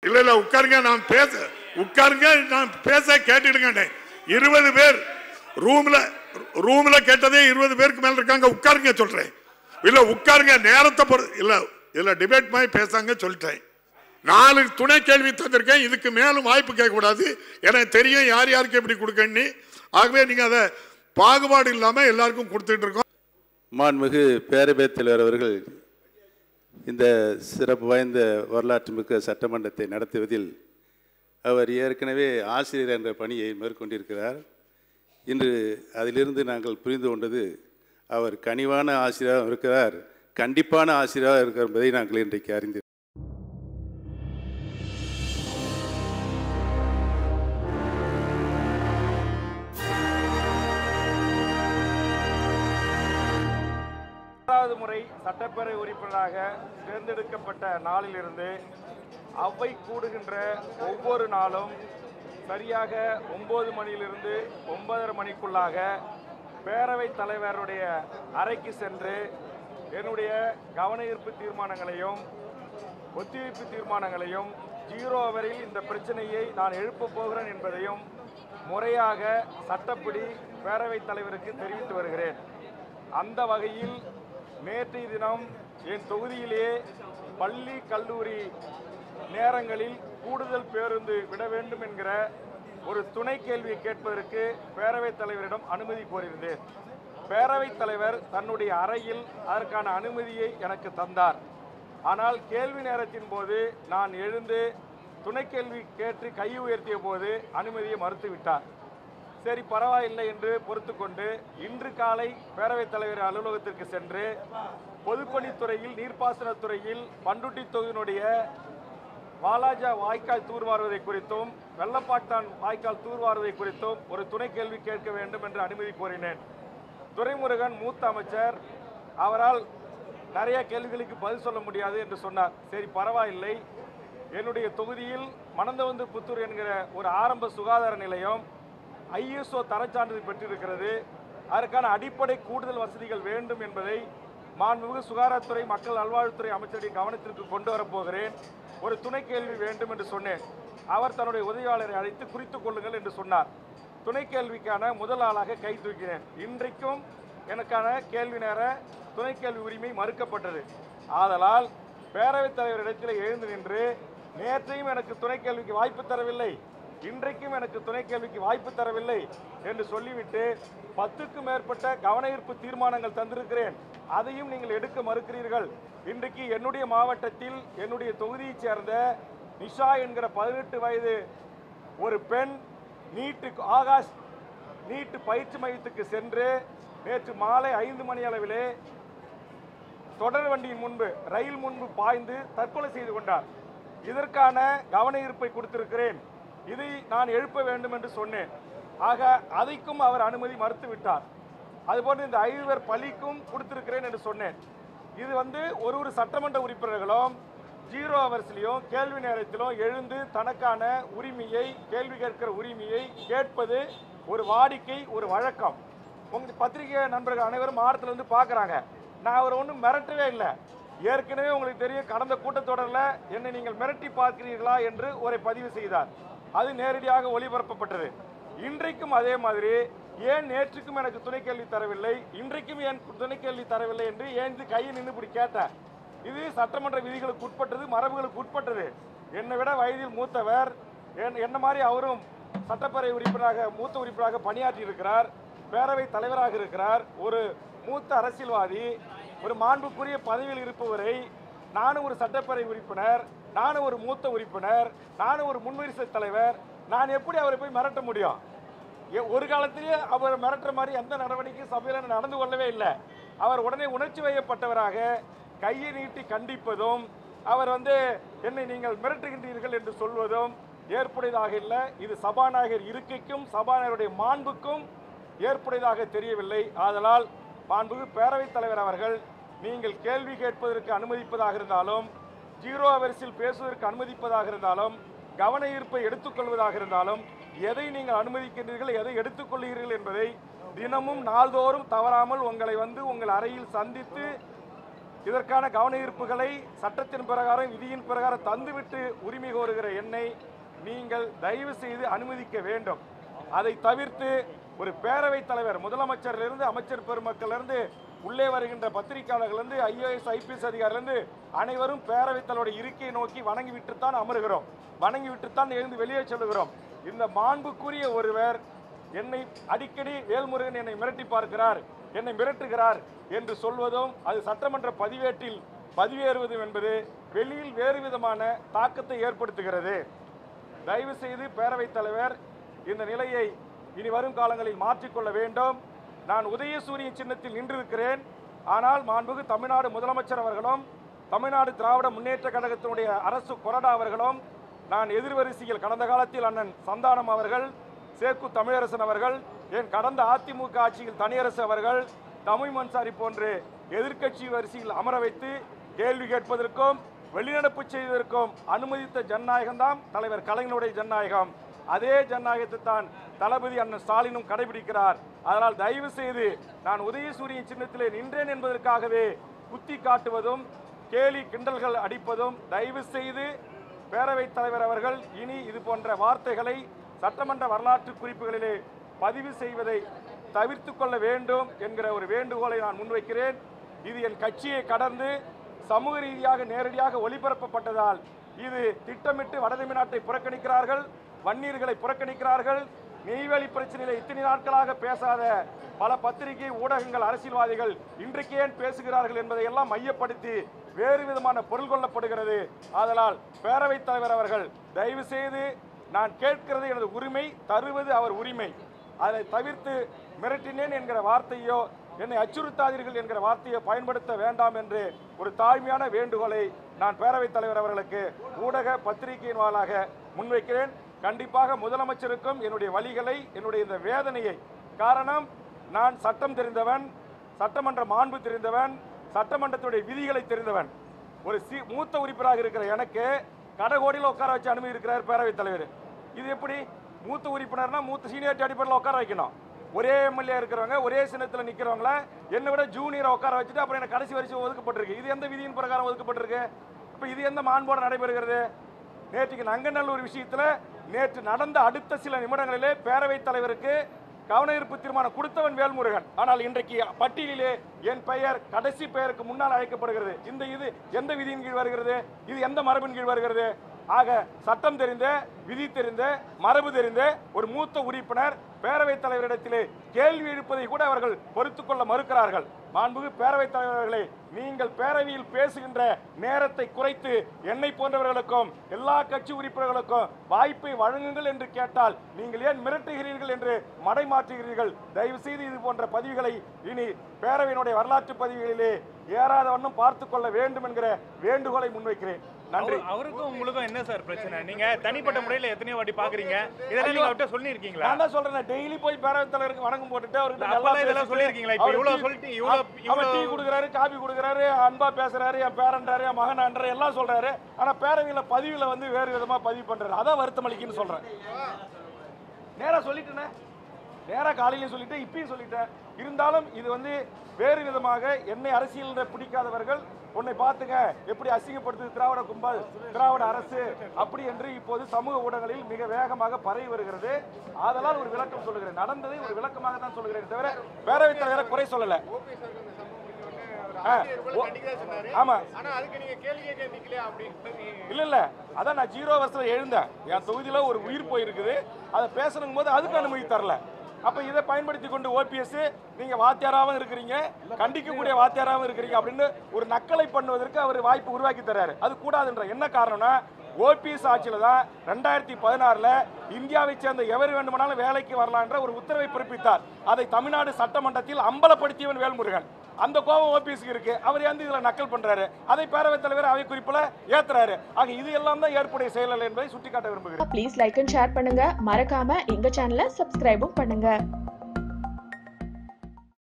இல்ல இல்ல உட்காருங்க நான் பேச உட்காருங்க நான் பேச கேட்டுடுங்க இருபது பேர் ரூம்ல ரூம்ல கேட்டதே இருபது பேருக்கு மேல இருக்காங்க உட்காருங்க சொல்றேன் இல்ல உட்காருங்க நேரத்தை பொறு இல்ல இல்ல டிபேட் மாதிரி பேசாங்க சொல்லிட்டேன் நாலு துணை கேள்வி தந்திருக்கேன் இதுக்கு மேலும் வாய்ப்பு கேட்கக்கூடாது எனக்கு தெரியும் யார் யாருக்கு எப்படி கொடுக்கன்னு ஆகவே நீங்க அதை பாகுபாடு இல்லாம எல்லாருக்கும் கொடுத்துட்டு இருக்கோம் மாண்புமிகு பேரவைத் தலைவர் அவர்கள் இந்த சிறப்பு வாய்ந்த வரலாற்று மிக்க சட்டமன்றத்தை நடத்துவதில் அவர் ஏற்கனவே ஆசிரியர் என்ற பணியை மேற்கொண்டிருக்கிறார் இன்று அதிலிருந்து நாங்கள் புரிந்து கொண்டது அவர் கனிவான ஆசிரியராக இருக்கிறார் கண்டிப்பான ஆசிரியராக இருக்கிறார் என்பதை நாங்கள் இன்றைக்கு அறிந்து ஆறாவது முறை சட்டப்பேரவை உறுப்பினராக தேர்ந்தெடுக்கப்பட்ட நாளிலிருந்து அவை கூடுகின்ற ஒவ்வொரு நாளும் சரியாக ஒன்பது மணியிலிருந்து ஒன்பதரை மணிக்குள்ளாக பேரவைத் தலைவருடைய அறைக்கு சென்று என்னுடைய கவன ஈர்ப்பு தீர்மானங்களையும் ஒத்திவைப்பு தீர்மானங்களையும் ஜீரோ அவரில் இந்த பிரச்சனையை நான் எழுப்பப் போகிறேன் என்பதையும் முறையாக சட்டப்படி பேரவைத் தலைவருக்கு தெரிவித்து வருகிறேன் அந்த வகையில் நேற்றைய தினம் என் தொகுதியிலே பள்ளி கல்லூரி நேரங்களில் கூடுதல் பேருந்து விட வேண்டும் என்கிற ஒரு துணை கேள்வியை கேட்பதற்கு பேரவைத் தலைவரிடம் அனுமதி கோரியிருந்தேன் பேரவைத் தலைவர் தன்னுடைய அறையில் அதற்கான அனுமதியை எனக்கு தந்தார் ஆனால் கேள்வி நேரத்தின் போது நான் எழுந்து துணை கேள்வி கேட்டு கை உயர்த்திய போது அனுமதியை மறுத்துவிட்டார் சரி பரவாயில்லை என்று பொறுத்துக்கொண்டு இன்று காலை பேரவைத் தலைவர் அலுவலகத்திற்கு சென்று பொதுப்பணித்துறையில் நீர்ப்பாசனத்துறையில் பண்டுட்டி தொகுதியினுடைய வாலாஜா வாய்க்கால் தூர்வாருவதை குறித்தும் வெள்ளப்பாட்டான் வாய்க்கால் தூர்வாருவதை குறித்தும் ஒரு துணை கேள்வி கேட்க வேண்டும் என்று அனுமதி கோரினேன் துரைமுருகன் மூத்த அமைச்சர் அவரால் நிறைய கேள்விகளுக்கு பதில் சொல்ல முடியாது என்று சொன்னார் சரி பரவாயில்லை என்னுடைய தொகுதியில் மணந்தவந்து புத்தூர் என்கிற ஒரு ஆரம்ப சுகாதார நிலையம் ஐஎஸ்ஓ தரச்சான்றிதழ் பெற்றிருக்கிறது அதற்கான அடிப்படை கூடுதல் வசதிகள் வேண்டும் என்பதை மாண்புமிகு சுகாதாரத்துறை மக்கள் நல்வாழ்வுத்துறை அமைச்சருடைய கவனத்திற்கு கொண்டு வரப்போகிறேன் ஒரு துணை கேள்வி வேண்டும் என்று சொன்னேன் அவர் தன்னுடைய உதவியாளரை அழைத்து குறித்துக் கொள்ளுங்கள் என்று சொன்னார் துணை கேள்விக்கான முதல் ஆளாக கை தூக்கினேன் இன்றைக்கும் எனக்கான கேள்வி நேர துணை கேள்வி உரிமை மறுக்கப்பட்டது ஆதலால் பேரவைத் தலைவரிடத்தில் எழுந்து நின்று நேற்றையும் எனக்கு துணை கேள்விக்கு வாய்ப்பு தரவில்லை இன்றைக்கும் எனக்கு துணை கேள்விக்கு வாய்ப்பு தரவில்லை என்று சொல்லிவிட்டு பத்துக்கும் மேற்பட்ட கவன ஈர்ப்பு தீர்மானங்கள் தந்திருக்கிறேன் அதையும் நீங்கள் எடுக்க மறுக்கிறீர்கள் இன்றைக்கு என்னுடைய மாவட்டத்தில் என்னுடைய தொகுதியைச் சேர்ந்த நிஷா என்கிற பதினெட்டு வயது ஒரு பெண் நீட்டு ஆகாஷ் நீட்டு பயிற்சி மையத்துக்கு சென்று நேற்று மாலை ஐந்து மணி அளவிலே தொடர் வண்டியின் முன்பு ரயில் முன்பு பாய்ந்து தற்கொலை செய்து கொண்டார் இதற்கான கவன ஈர்ப்பை கொடுத்திருக்கிறேன் இதை நான் எழுப்ப வேண்டும் என்று சொன்னேன் ஆக அதைக்கும் அவர் அனுமதி மறுத்து விட்டார் அதுபோன்று இந்த ஐவர் பள்ளிக்கும் கொடுத்திருக்கிறேன் என்று சொன்னேன் இது வந்து ஒரு ஒரு சட்டமன்ற உறுப்பினர்களும் ஜீரோ ஹவர்ஸ்லையும் கேள்வி நேரத்திலும் எழுந்து தனக்கான உரிமையை கேள்வி கேட்கிற உரிமையை கேட்பது ஒரு வாடிக்கை ஒரு வழக்கம் உங்க பத்திரிகை நண்பர்கள் அனைவரும் மாவட்டத்தில் வந்து பார்க்குறாங்க நான் அவரை ஒன்றும் மிரட்டவே இல்லை ஏற்கனவே உங்களுக்கு தெரியும் கடந்த கூட்டத்தொடரில் என்னை நீங்கள் மிரட்டி பார்க்கிறீர்களா என்று ஒரு பதிவு செய்தார் அது நேரடியாக ஒளிபரப்பப்பட்டது இன்றைக்கும் அதே மாதிரி ஏன் நேற்றுக்கும் எனக்கு துணை கேள்வி தரவில்லை இன்றைக்கும் ஏன் துணை கேள்வி தரவில்லை என்று ஏன் இது கையை நின்று இப்படி கேட்டேன் இது சட்டமன்ற விதிகளுக்கு உட்பட்டது மரபுகளுக்கு உட்பட்டது என்னை விட வயதில் மூத்தவர் என்- என்ன மாதிரி அவரும் சட்டப்பேரவை உறுப்பினராக மூத்த உறுப்பினராக பணியாற்றி இருக்கிறார் பேரவை தலைவராக இருக்கிறார் ஒரு மூத்த அரசியல்வாதி ஒரு மாண்புக்குரிய பதவியில் இருப்பவரை நானும் ஒரு சட்டப்பேரவை உறுப்பினர் நானும் ஒரு மூத்த உறுப்பினர் நானும் ஒரு முன்வரிசை தலைவர் நான் எப்படி அவரை போய் மிரட்ட முடியும் எ- ஒரு காலத்திலேயே அவர் மிரட்டுற மாதிரி எந்த நடவடிக்கையும் சபையில் நடந்து கொள்ளவே இல்லை அவர் உடனே உணர்ச்சி வயப்பட்டவராக கையை நீட்டி கண்டிப்பதும் அவர் வந்து என்னை நீங்கள் மிரட்டுகின்றீர்கள் என்று சொல்வதும் ஏற்புடையதாக இல்லை இது சபாநாயகர் இருக்கைக்கும் சபாநாயகருடைய மாண்புக்கும் ஏற்புடையதாக தெரியவில்லை ஆதலால் மாண்புகு பேரவைத் தலைவர் அவர்கள் நீங்கள் கேள்வி கேட்பதற்கு அனுமதிப்பதாக இருந்தாலும் ஜீரோ அவர்ஸில் பேசுவதற்கு அனுமதிப்பதாக இருந்தாலும் கவன ஈர்ப்பை எடுத்துக்கொள்வதாக இருந்தாலும் எதை நீங்கள் அனுமதிக்கின்றீர்கள் எதை எடுத்துக்கொள்கிறீர்கள் என்பதை தினமும் நாள்தோறும் தவறாமல் உங்களை வந்து உங்கள் அறையில் சந்தித்து இதற்கான கவன ஈர்ப்புகளை சட்டத்தின் பிரகாரம் விதியின் பிரகாரம் தந்துவிட்டு உரிமை கோருகிற என்னை நீங்கள் தயவு செய்து அனுமதிக்க வேண்டும் அதை தவிர்த்து ஒரு பேரவைத் தலைவர் முதலமைச்சரிலிருந்து அமைச்சர் பெருமக்களிலிருந்து உள்ளே வருகின்ற பத்திரிகையாளர்களிலிருந்து ஐஏஎஸ் ஐபிஎஸ் அதிகாரிலிருந்து அனைவரும் பேரவைத் தலைவருடைய இருக்கையை நோக்கி வணங்கி விட்டுத்தான் அமருகிறோம் வணங்கி விட்டுத்தான் எழுந்து வெளியே செல்லுகிறோம் இந்த மாண்புக்குரிய ஒருவர் என்னை அடிக்கடி வேல்முருகன் என்னை மிரட்டி பார்க்கிறார் என்னை மிரட்டுகிறார் என்று சொல்வதும் அது சட்டமன்ற பதிவேட்டில் பதிவேறுவதும் என்பது வெளியில் வேறு விதமான தாக்கத்தை ஏற்படுத்துகிறது தயவு செய்து பேரவைத் தலைவர் இந்த நிலையை இனி வரும் காலங்களில் மாற்றிக்கொள்ள வேண்டும் நான் உதயசூரியன் சின்னத்தில் நின்றிருக்கிறேன் ஆனால் மாண்புகு தமிழ்நாடு முதலமைச்சர் அவர்களும் தமிழ்நாடு திராவிட முன்னேற்ற கழகத்தினுடைய அரசு கொறடா அவர்களும் நான் எதிர்வரிசையில் கடந்த காலத்தில் அண்ணன் சந்தானம் அவர்கள் சேக்கு தமிழரசன் அவர்கள் என் கடந்த அதிமுக ஆட்சியில் தனியரசு அவர்கள் தமிழ் மன்சாரி போன்று எதிர்க்கட்சி வரிசையில் அமர வைத்து கேள்வி கேட்பதற்கும் வெளிநடப்பு செய்வதற்கும் அனுமதித்த ஜனநாயகம் தான் தலைவர் கலைஞருடைய ஜனநாயகம் அதே ஜனநாயகத்தை தான் தளபதி அண்ணன் ஸ்டாலினும் கடைபிடிக்கிறார் அதனால் தயவு செய்து நான் உதயசூரியன் சின்னத்திலே நின்றேன் என்பதற்காகவே குத்தி காட்டுவதும் கேலி கிண்டல்கள் அடிப்பதும் தயவு செய்து பேரவைத் தலைவர் அவர்கள் இனி இது போன்ற வார்த்தைகளை சட்டமன்ற வரலாற்று குறிப்புகளிலே பதிவு செய்வதை தவிர்த்து கொள்ள வேண்டும் என்கிற ஒரு வேண்டுகோளை நான் முன்வைக்கிறேன் இது என் கட்சியை கடந்து சமூக ரீதியாக நேரடியாக ஒளிபரப்பப்பட்டதால் இது திட்டமிட்டு வடதமிழ்நாட்டை புறக்கணிக்கிறார்கள் வன்னியர்களை புறக்கணிக்கிறார்கள் நெய்வேலி பிரச்சனையில இத்தனை நாட்களாக பேசாத பல பத்திரிகை ஊடகங்கள் அரசியல்வாதிகள் இன்றைக்கு ஏன் பேசுகிறார்கள் என்பதை எல்லாம் மையப்படுத்தி வேறு விதமான பொருள் கொள்ளப்படுகிறது ஆதலால் பேரவைத் தலைவர் அவர்கள் தயவு செய்து நான் கேட்கிறது எனது உரிமை தருவது அவர் உரிமை அதை தவிர்த்து மிரட்டினேன் என்கிற வார்த்தையோ என்னை அச்சுறுத்தாதீர்கள் என்கிற வார்த்தையை பயன்படுத்த வேண்டாம் என்று ஒரு தாழ்மையான வேண்டுகோளை நான் பேரவைத் தலைவர் அவர்களுக்கு ஊடக பத்திரிகையின் வாயிலாக முன்வைக்கிறேன் கண்டிப்பாக முதலமைச்சருக்கும் என்னுடைய வழிகளை என்னுடைய இந்த வேதனையை காரணம் நான் சட்டம் தெரிந்தவன் சட்டமன்ற மாண்பு தெரிந்தவன் சட்டமன்றத்துடைய விதிகளை தெரிந்தவன் ஒரு சி மூத்த உறுப்பினராக இருக்கிற எனக்கு கடகோடியில் உட்கார வச்சு அனுமதி இருக்கிறார் பேரவைத் தலைவர் இது எப்படி மூத்த உறுப்பினர்னா மூத்த சீனியாரிட்டி அடிப்படையில் உட்கார வைக்கணும் ஒரே எம்எல்ஏ இருக்கிறவங்க ஒரே சின்னத்தில் நிற்கிறவங்கள என்னை விட ஜூனியரை உட்கார வச்சுட்டு அப்புறம் எனக்கு கடைசி வரிசை ஒதுக்கப்பட்டிருக்கு இது எந்த விதியின் பிரகாரம் ஒதுக்கப்பட்டிருக்கு இப்போ இது எந்த மாண்போடு நடைபெறுகிறது நேற்றுக்கு நங்கநல்லூர் விஷயத்தில் நேற்று நடந்த அடுத்த சில நிமிடங்களிலே பேரவைத் தலைவருக்கு கவன ஈர்ப்பு தீர்மானம் கொடுத்தவன் வேல்முருகன் ஆனால் இன்றைக்கு பட்டியலிலே என் பெயர் கடைசி பெயருக்கு முன்னால் அழைக்கப்படுகிறது இந்த இது எந்த விதியின் கீழ் வருகிறது இது எந்த மரபின் கீழ் வருகிறது ஆக சட்டம் தெரிந்த விதி தெரிந்த மரபு தெரிந்த ஒரு மூத்த உறுப்பினர் பேரவைத் தலைவரிடத்திலே கேள்வி எழுப்பதை கூட அவர்கள் பொறுத்துக் கொள்ள மறுக்கிறார்கள் மாண்புகு பேரவைத் தலைவர்களே நீங்கள் பேரவையில் பேசுகின்ற நேரத்தை குறைத்து என்னை போன்றவர்களுக்கும் எல்லா கட்சி உறுப்பினர்களுக்கும் வாய்ப்பை வழங்குங்கள் என்று கேட்டால் நீங்கள் ஏன் மிரட்டுகிறீர்கள் என்று மடைமாற்றுகிறீர்கள் தயவு செய்து இது போன்ற பதிவுகளை இனி பேரவையினுடைய வரலாற்று பதிவுகளிலே ஏறாத வண்ணம் பார்த்துக் கொள்ள வேண்டும் என்கிற வேண்டுகோளை முன்வைக்கிறேன் நன்றி அவரு- அவருக்கும் உங்களுக்கும் என்ன சார் பிரச்சனை நீங்க தனிப்பட்ட முறையில எத்தனையோ வாட்டி பாக்குறீங்க இதெல்லாம் நீங்க அவர்கிட்ட சொல்லியிருக்கீங்களா நான் தான் சொல்றேன் டெய்லி போய் பேரவைத் தலைவருக்கு வணக்கம் போட்டுட்டு அவர்கிட்ட அப்பெல்லாம் நல்லா இதெல்லாம் பேசிட்டு, சொல்லியிருக்கீங்களா? இப்ப அவர் இவ்வளவு டீ- சொல்லிட்டு, இவ்வளவு- அவர் அவர் டீ இவ்வளவு- கொடுக்குறாரு காபி கொடுக்குறாரு அன்பா பேசுறாரு என் பேரன்றாரு என் மகன்றாரு எல்லாம் சொல்றாரு ஆனா பேரவையில பதிவுல வந்து வேறு விதமா பதிவு பண்றாரு அதான் வருத்தம் அளிக்குன்னு சொல்றேன் நேரா சொல்லிட்டேனே நேரா காலையிலையும் சொல்லிட்டேன் இப்பயும் சொல்லிட்டேன் இருந்தாலும் இது வந்து வேறு விதமாக என்னை அரசியலில் பிடிக்காதவர்கள் உன்னை பார்த்துங்க எப்படி அசிங்கப்படுத்துது திராவிட கும்பல் திராவிட அரசு அப்படி என்று இப்போது சமூக ஊடகங்களில் மிக வேகமாக பரவி வருகிறது ஆதலால் ஒரு விளக்கம் சொல்லுகிறேன் நடந்ததை ஒரு விளக்கமாக தான் சொல்லுகிறேன் தவிர பேரவைத் தலைவரை குறை சொல்லல ஆ, ஓ- ஆமா இல்ல இல்ல அதான் நான் ஜீரோ வருஷத்துல எழுந்தேன் என் தொகுதியில ஒரு உயிர் போயிருக்குது அதை பேசணும் போது அதுக்கு அனுமதி தரல அப்ப இதை பயன்படுத்தி கொண்டு ஓபிஎஸ் நீங்க வாத்தியாராவும் இருக்கிறீங்க கண்டிக்கக்கூடிய வாத்தியாராவும் இருக்கிறீங்க அப்படின்னு ஒரு நக்கலை பண்ணுவதற்கு அவர் வாய்ப்பு உருவாக்கி தர்றாரு அது கூடாதுன்ற என்ன காரணம்னா ஓபிஎஸ் ஆட்சியில தான் ரெண்டாயிரத்தி பதினாறுல இந்தியாவை சேர்ந்த எவர் வேண்டுமானாலும் வேலைக்கு வரலான்ற ஒரு உத்தரவை பிறப்பித்தார் அதை தமிழ்நாடு சட்டமன்றத்தில் அம்பலப்படுத்தியவன் வேல்முருகன் அந்த கோபம் ஓபிஎஸ்க்கு இருக்கு அவர் வந்து இதுல நக்கல் பண்றாரு அதை பேரவைத் தலைவர் அவை குறிப்புல ஏத்துறாரு ஆக இது எல்லாம் தான் ஏற்புடைய செயலல் என்பதை சுட்டிக்காட்ட விரும்புகிறேன் ப்ளீஸ் லைக் அண்ட் ஷேர் பண்ணுங்க மறக்காம எங்க சேனலை சப்ஸ்கிரைபும் பண்ணுங்க